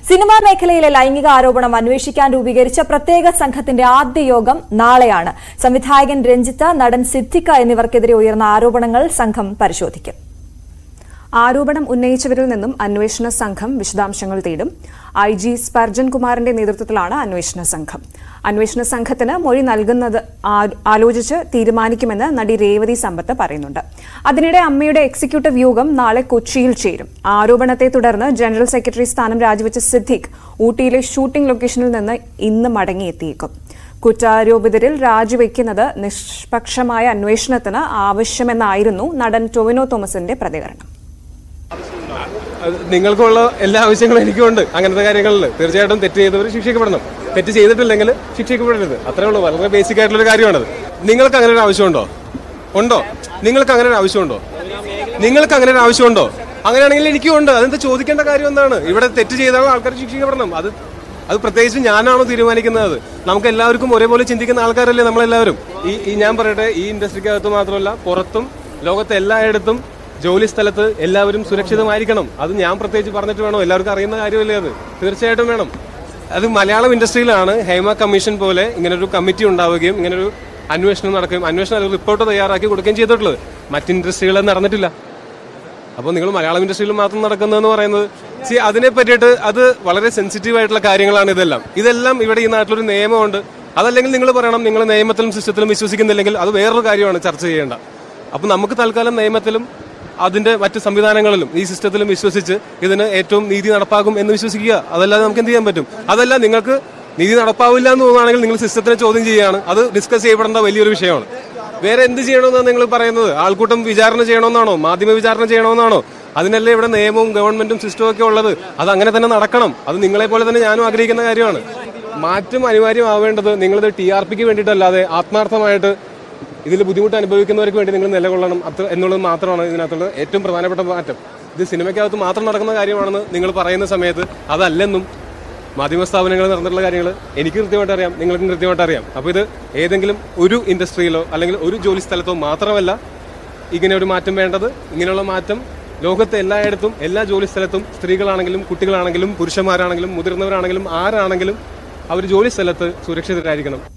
cinema മേഖലയിലെ ലൈംഗിക ആരോപണം അന്വേഷിക്കാൻ രൂപീകരിച്ച പ്രത്യേക സംഘത്തിന്റെ ആദ്യ യോഗം നാളെയാണ് സംവിധായകൻ രഞ്ജിത്ത് നടൻ സിദ്ദിഖ എന്നിവർക്കെതിരെ ഉയർന്ന ആരോപണങ്ങൾ സംഘം പരിശോധിക്കും ആരോപണം ഉന്നയിച്ചവരിൽ നിന്നും അന്വേഷണ സംഘം വിശദാംശങ്ങൾ തേടും ഐ ജി സ്പർജൻ കുമാറിന്റെ നേതൃത്വത്തിലാണ് അന്വേഷണ സംഘം അന്വേഷണ സംഘത്തിന് മൊഴി നൽകുന്നത് ആ- ആലോചിച്ച് തീരുമാനിക്കുമെന്ന് നടി രേവതി സമ്പത്ത് പറയുന്നുണ്ട് അതിനിടെ അമ്മയുടെ എക്സിക്യൂട്ടീവ് യോഗം നാളെ കൊച്ചിയിൽ ചേരും ആരോപണത്തെ തുടർന്ന് ജനറൽ സെക്രട്ടറി സ്ഥാനം രാജിവെച്ച സിദ്ദിഖ് ഊട്ടിയിലെ ഷൂട്ടിംഗ് ലൊക്കേഷനിൽ നിന്ന് ഇന്ന് മടങ്ങിയെത്തിയേക്കും കുറ്റാരോപിതരിൽ രാജിവെക്കുന്നത് നിഷ്പക്ഷമായ അന്വേഷണത്തിന് ആവശ്യമെന്നായിരുന്നു നടൻ ടൊവിനോ തോമസിന്റെ പ്രതികരണം അത് നിങ്ങൾക്കുള്ള എല്ലാ ആവശ്യങ്ങളും എനിക്കുണ്ട് അങ്ങനത്തെ കാര്യങ്ങളിൽ തീർച്ചയായിട്ടും തെറ്റ് ചെയ്തവർ ശിക്ഷിക്കപ്പെടണം തെറ്റ് ചെയ്തിട്ടില്ലെങ്കിൽ ശിക്ഷിക്കപ്പെടരുത് അത്രേ ഉള്ളൂ വളരെ ബേസിക് ആയിട്ടുള്ള ഒരു കാര്യമാണത് നിങ്ങൾക്ക് അങ്ങനെ ഒരു ആവശ്യമുണ്ടോ ഉണ്ടോ നിങ്ങൾക്ക് അങ്ങനെ ഒരു ആവശ്യമുണ്ടോ നിങ്ങൾക്ക് അങ്ങനെ ഒരു ആവശ്യമുണ്ടോ അങ്ങനെയാണെങ്കിൽ എനിക്കും ഉണ്ട് അതെന്താ ചോദിക്കേണ്ട കാര്യം എന്താണ് ഇവിടെ തെറ്റ് ചെയ്താൽ ആൾക്കാർ ശിക്ഷിക്കപ്പെടണം അത് അത് പ്രത്യേകിച്ച് ഞാനാണോ തീരുമാനിക്കുന്നത് നമുക്ക് എല്ലാവർക്കും ഒരേപോലെ ചിന്തിക്കുന്ന ആൾക്കാരല്ലേ നമ്മളെല്ലാവരും ഈ ഈ ഞാൻ പറയട്ടെ ഈ ഇൻഡസ്ട്രിക്കകത്ത് മാത്രമല്ല പുറത്തും ലോകത്തെ എല്ലായിടത്തും ജോലി സ്ഥലത്ത് എല്ലാവരും സുരക്ഷിതമായിരിക്കണം അത് ഞാൻ പ്രത്യേകിച്ച് പറഞ്ഞിട്ട് വേണോ എല്ലാവർക്കും അറിയുന്ന കാര്യമല്ലേ അത് തീർച്ചയായിട്ടും വേണം അത് മലയാളം ഇൻഡസ്ട്രിയിലാണ് ഹേമ കമ്മീഷൻ പോലെ ഇങ്ങനൊരു കമ്മിറ്റി ഉണ്ടാവുകയും ഇങ്ങനൊരു അന്വേഷണം നടക്കുകയും അന്വേഷണം അല്ലെങ്കിൽ റിപ്പോർട്ട് തയ്യാറാക്കി കൊടുക്കുകയും ചെയ്തിട്ടുള്ളത് മറ്റ് ഇൻഡസ്ട്രികളിൽ നടന്നിട്ടില്ല അപ്പോൾ നിങ്ങൾ മലയാളം ഇൻഡസ്ട്രിയിൽ മാത്രം നടക്കുന്നതെന്ന് പറയുന്നത് സി അതിനെ പറ്റിയിട്ട് അത് വളരെ സെൻസിറ്റീവ് ആയിട്ടുള്ള കാര്യങ്ങളാണ് ഇതെല്ലാം ഇതെല്ലാം ഇവിടെ ഈ നാട്ടിലൊരു നിയമമുണ്ട് അതല്ലെങ്കിൽ നിങ്ങൾ പറയണം നിങ്ങൾ നിയമത്തിലും സിസ്റ്റത്തിലും വിശ്വസിക്കുന്നില്ലെങ്കിൽ അത് വേറൊരു കാര്യമാണ് ചർച്ച ചെയ്യേണ്ട അപ്പോൾ നമുക്ക് തൽക്കാലം നിയമത്തിലും അതിന്റെ മറ്റ് സംവിധാനങ്ങളിലും ഈ സിസ്റ്റത്തിലും വിശ്വസിച്ച് ഇതിന് ഏറ്റവും നീതി നടപ്പാകും എന്ന് വിശ്വസിക്കുക അതല്ലാതെ നമുക്ക് എന്ത് ചെയ്യാൻ പറ്റും അതല്ല നിങ്ങൾക്ക് നീതി നടപ്പാവില്ല എന്ന് തോന്നുകയാണെങ്കിൽ നിങ്ങൾ സിസ്റ്റത്തിനെ ചോദ്യം ചെയ്യുകയാണ് അത് ഡിസ്കസ് ചെയ്യപ്പെടേണ്ട വലിയൊരു വിഷയമാണ് വേറെ എന്ത് ചെയ്യണമെന്നാണ് നിങ്ങൾ പറയുന്നത് ആൾക്കൂട്ടം വിചാരണ ചെയ്യണമെന്നാണോ മാധ്യമ വിചാരണ ചെയ്യണമെന്നാണോ അതിനല്ലേ ഇവിടെ നിയമവും ഗവൺമെന്റും സിസ്റ്റവും ഒക്കെ ഉള്ളത് അത് അങ്ങനെ തന്നെ നടക്കണം അത് നിങ്ങളെ പോലെ തന്നെ ഞാനും ആഗ്രഹിക്കുന്ന കാര്യമാണ് മാറ്റം അനിവാര്യമാവേണ്ടത് നിങ്ങളിത് ടി ആർ പിക്ക് വേണ്ടിയിട്ടല്ലാതെ ആത്മാർത്ഥമായിട്ട് ഇതിൽ ബുദ്ധിമുട്ട് അനുഭവിക്കുന്നവർക്ക് വേണ്ടി നിങ്ങൾ നിലകൊള്ളണം അത്ര എന്നുള്ളത് മാത്രമാണ് ഇതിനകത്തുള്ള ഏറ്റവും പ്രധാനപ്പെട്ട മാറ്റം ഇത് സിനിമയ്ക്കകത്ത് മാത്രം നടക്കുന്ന കാര്യമാണെന്ന് നിങ്ങൾ പറയുന്ന സമയത്ത് അതല്ലെന്നും മാധ്യമ സ്ഥാപനങ്ങൾ നടന്നിട്ടുള്ള കാര്യങ്ങൾ എനിക്ക് കൃത്യമായിട്ട് അറിയാം നിങ്ങൾക്ക് കൃത്യമായിട്ട് അറിയാം അപ്പോൾ ഇത് ഏതെങ്കിലും ഒരു ഇൻഡസ്ട്രിയിലോ അല്ലെങ്കിൽ ഒരു ജോലി സ്ഥലത്തോ മാത്രമല്ല ഇങ്ങനെ ഒരു മാറ്റം വേണ്ടത് ഇങ്ങനെയുള്ള മാറ്റം ലോകത്തെ എല്ലായിടത്തും എല്ലാ ജോലി സ്ഥലത്തും സ്ത്രീകളാണെങ്കിലും കുട്ടികളാണെങ്കിലും പുരുഷന്മാരാണെങ്കിലും മുതിർന്നവരാണെങ്കിലും ആരാണെങ്കിലും അവർ ജോലി സ്ഥലത്ത് സുരക്ഷിതരായിരിക്കണം